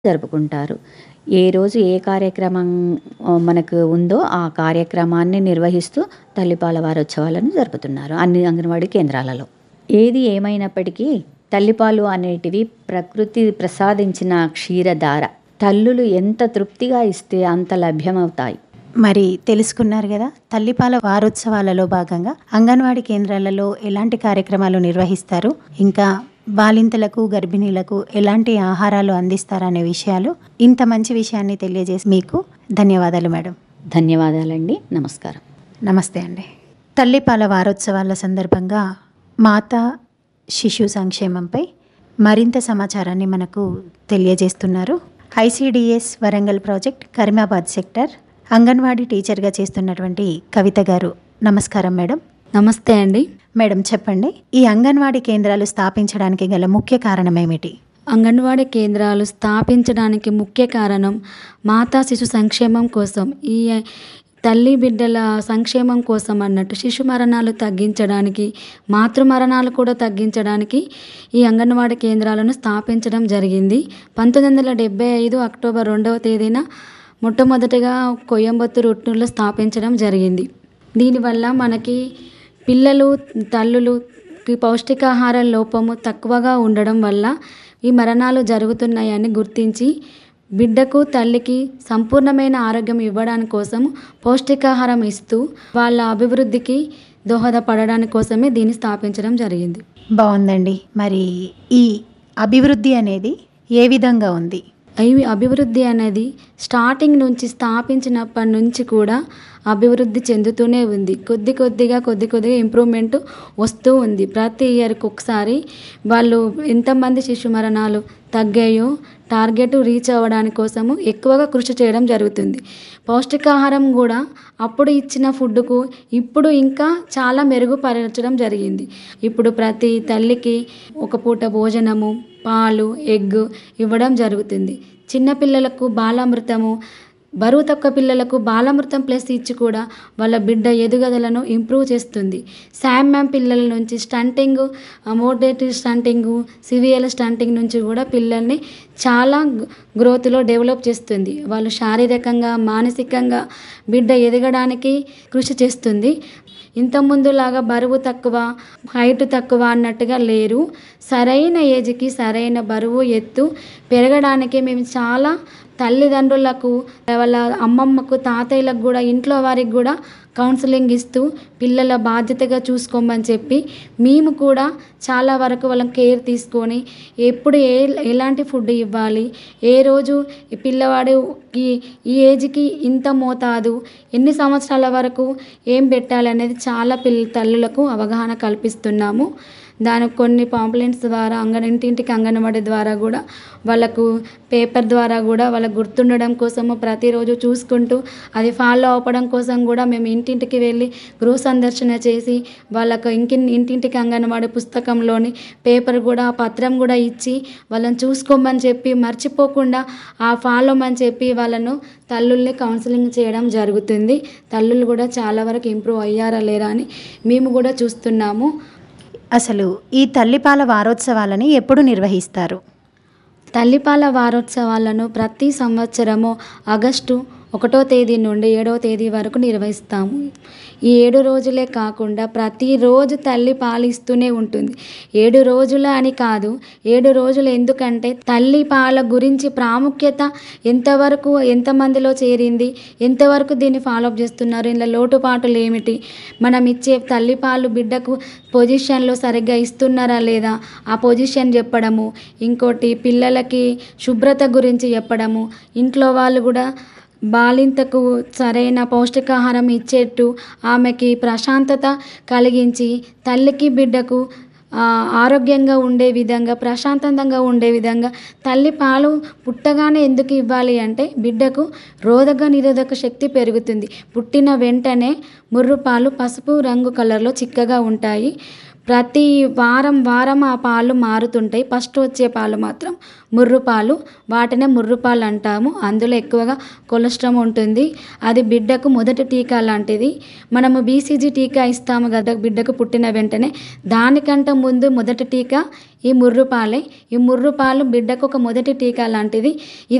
జరుపుకుంటారు ఏ రోజు ఏ కార్యక్రమం మనకు ఉందో ఆ కార్యక్రమాన్ని నిర్వహిస్తూ తల్లిపాల వారోత్సవాలను జరుపుతున్నారు అన్ని అంగన్వాడీ కేంద్రాలలో ఏది ఏమైనప్పటికీ తల్లిపాలు అనేటివి ప్రకృతి ప్రసాదించిన క్షీరధార తల్లులు ఎంత తృప్తిగా ఇస్తే అంత లభ్యమవుతాయి మరి తెలుసుకున్నారు కదా తల్లిపాల వారోత్సవాలలో భాగంగా అంగన్వాడీ కేంద్రాలలో ఎలాంటి కార్యక్రమాలు నిర్వహిస్తారు ఇంకా బాలింతలకు గర్భిణీలకు ఎలాంటి ఆహారాలు అందిస్తారనే విషయాలు ఇంత మంచి విషయాన్ని తెలియజేసి మీకు ధన్యవాదాలు మేడం ధన్యవాదాలండి నమస్కారం నమస్తే అండి తల్లిపాల వారోత్సవాల సందర్భంగా మాతా శిశు సంక్షేమంపై మరింత సమాచారాన్ని మనకు తెలియజేస్తున్నారు ICDS Warangal project Karimabad sector anganwadi టీచర్గా చేస్తున్నటువంటి కవిత గారు నమస్కారం మేడం నమస్తే అండి మేడం చెప్పండి ఈ అంగన్వాడీ కేంద్రాలు స్థాపించడానికి గల ముఖ్య కారణం ఏమిటి అంగన్వాడీ కేంద్రాలు స్థాపించడానికి ముఖ్య కారణం మాతా శిశు సంక్షేమం కోసం ఈ తల్లి బిడ్డల సంక్షేమం కోసం అన్నట్టు శిశు మరణాలు తగ్గించడానికి మాతృ మరణాలు కూడా తగ్గించడానికి ఈ అంగన్వాడీ కేంద్రాలను స్థాపించడం జరిగింది పంతొమ్మిది వందల డెబ్బై ఐదు అక్టోబర్ రెండవ తేదీన మొట్టమొదటిగా కోయంబత్తూరు ఉట్నూరులో స్థాపించడం జరిగింది దీనివల్ల మనకి పిల్లలు తల్లులుకి పౌష్టికాహార లోపము తక్కువగా ఉండడం వల్ల ఈ మరణాలు జరుగుతున్నాయని గుర్తించి బిడ్డకు తల్లికి సంపూర్ణమైన ఆరోగ్యం ఇవ్వడానికి కోసం పౌష్టికాహారం ఇస్తూ వాళ్ళ అభివృద్ధికి దోహదపడడానికి కోసమే దీన్ని స్థాపించడం జరిగింది బాగుందండి మరి ఈ అభివృద్ధి అనేది ఏ విధంగా ఉంది అవి అభివృద్ధి అనేది స్టార్టింగ్ నుంచి స్థాపించినప్పటి నుంచి కూడా అభివృద్ధి చెందుతూనే ఉంది కొద్ది కొద్దిగా కొద్ది కొద్దిగా ఇంప్రూవ్మెంట్ వస్తూ ఉంది ప్రతి ఇయర్కి ఒకసారి వాళ్ళు ఎంతమంది శిశు మరణాలు తగ్గాయో టార్గెట్ రీచ్ అవ్వడానికి కోసము ఎక్కువగా కృషి చేయడం జరుగుతుంది పౌష్టికాహారం కూడా అప్పుడు ఇచ్చిన ఫుడ్కు ఇప్పుడు ఇంకా చాలా మెరుగుపరచడం జరిగింది ఇప్పుడు ప్రతి తల్లికి ఒక పూట భోజనము పాలు ఎగ్ ఇవ్వడం జరుగుతుంది చిన్నపిల్లలకు బాలామృతము బరువు తక్కువ పిల్లలకు బాలామృతం ప్లస్ ఇచ్చి కూడా వాళ్ళ బిడ్డ ఎదుగుదలను ఇంప్రూవ్ చేస్తుంది శామ్ మ్యామ్ పిల్లల నుంచి stunting moderate stunting severe stunting నుంచి కూడా పిల్లల్ని చాలా గ్రోత్లో డెవలప్ చేస్తుంది వాళ్ళు శారీరకంగా మానసికంగా బిడ్డ ఎదగడానికి కృషి చేస్తుంది ఇంతకుముందులాగా బరువు తక్కువ హైట్ తక్కువ అన్నట్టుగా లేరు సరైన ఏజ్కి సరైన బరువు ఎత్తు పెరగడానికి మేము చాలా తల్లిదండ్రులకు వాళ్ళ అమ్మమ్మకు తాతయ్యలకు కూడా ఇంట్లో వారికి కూడా కౌన్సిలింగ్ ఇస్తూ పిల్లల బాధ్యతగా చూసుకోమని చెప్పి మేము కూడా చాలా వరకు వాళ్ళని కేర్ తీసుకొని ఎప్పుడు ఏ ఎలాంటి ఫుడ్ ఇవ్వాలి ఏ రోజు ఈ పిల్లవాడికి ఈ ఏజ్కి ఇంత మోతాదు ఎన్ని సంవత్సరాల వరకు ఏం పెట్టాలి అనేది చాలా పిల్ల తల్లులకు అవగాహన కల్పిస్తున్నాము దానికి కొన్ని పాంప్లెంట్స్ ద్వారా అంగన్ ఇంటింటికి అంగన్వాడీ ద్వారా కూడా వాళ్ళకు పేపర్ ద్వారా కూడా వాళ్ళకు గుర్తుండడం కోసము ప్రతిరోజు చూసుకుంటూ అది ఫాలో అవ్వడం కోసం కూడా మేము ఇంటింటికి వెళ్ళి గృహ సందర్శన చేసి వాళ్ళకు ఇంకి ఇంటింటికి అంగన్వాడీ పుస్తకంలోని పేపర్ కూడా ఆ పత్రం కూడా ఇచ్చి వాళ్ళని చూసుకోమని చెప్పి మర్చిపోకుండా ఆ ఫాలో అని చెప్పి వాళ్ళను తల్లుల్ని కౌన్సిలింగ్ చేయడం జరుగుతుంది తల్లులు కూడా చాలా వరకు ఇంప్రూవ్ అయ్యారా లేరా అని మేము కూడా చూస్తున్నాము అసలు ఈ తల్లిపాల వారోత్సవాలని ఎప్పుడు నిర్వహిస్తారు తల్లిపాల వారోత్సవాలను ప్రతి సంవత్సరము ఆగస్టు ఒకటో తేదీ నుండి ఏడవ తేదీ వరకు నిర్వహిస్తాము ఈ ఏడు రోజులే కాకుండా ప్రతిరోజు తల్లి పాలిస్తూనే ఉంటుంది ఏడు రోజుల అని కాదు ఏడు రోజులు ఎందుకంటే తల్లి పాల గురించి ప్రాముఖ్యత ఎంతవరకు ఎంతమందిలో చేరింది ఎంతవరకు దీన్ని ఫాలోఅప్ చేస్తున్నారు ఇందులో లోటుపాటులు ఏమిటి మనం ఇచ్చే తల్లిపాలు బిడ్డకు పొజిషన్లో సరిగ్గా ఇస్తున్నారా లేదా ఆ పొజిషన్ చెప్పడము ఇంకోటి పిల్లలకి శుభ్రత గురించి చెప్పడము ఇంట్లో వాళ్ళు కూడా బాలింతకు సరైన పౌష్టికాహారం ఇచ్చేట్టు ఆమెకి ప్రశాంతత కలిగించి తల్లికి బిడ్డకు ఆరోగ్యంగా ఉండే విధంగా ప్రశాంతంగా ఉండే విధంగా తల్లి పాలు పుట్టగానే ఎందుకు ఇవ్వాలి అంటే బిడ్డకు రోధక నిరోధక శక్తి పెరుగుతుంది పుట్టిన వెంటనే ముర్రు పాలు పసుపు రంగు కలర్లో చిక్కగా ఉంటాయి ప్రతి వారం వారం ఆ పాలు మారుతుంటాయి ఫస్ట్ వచ్చే పాలు మాత్రం ముర్రు పాలు వాటినే ముర్రు పాలు అంటాము అందులో ఎక్కువగా కొలెస్ట్రాల్ ఉంటుంది అది బిడ్డకు మొదటి టీకా లాంటిది మనము బీసీజీ టీకా ఇస్తాము కదా బిడ్డకు పుట్టిన వెంటనే దానికంటే ముందు మొదటి టీకా ఈ ముర్రు పాలే ఈ ముర్రు పాలు బిడ్డకు ఒక మొదటి టీకా లాంటిది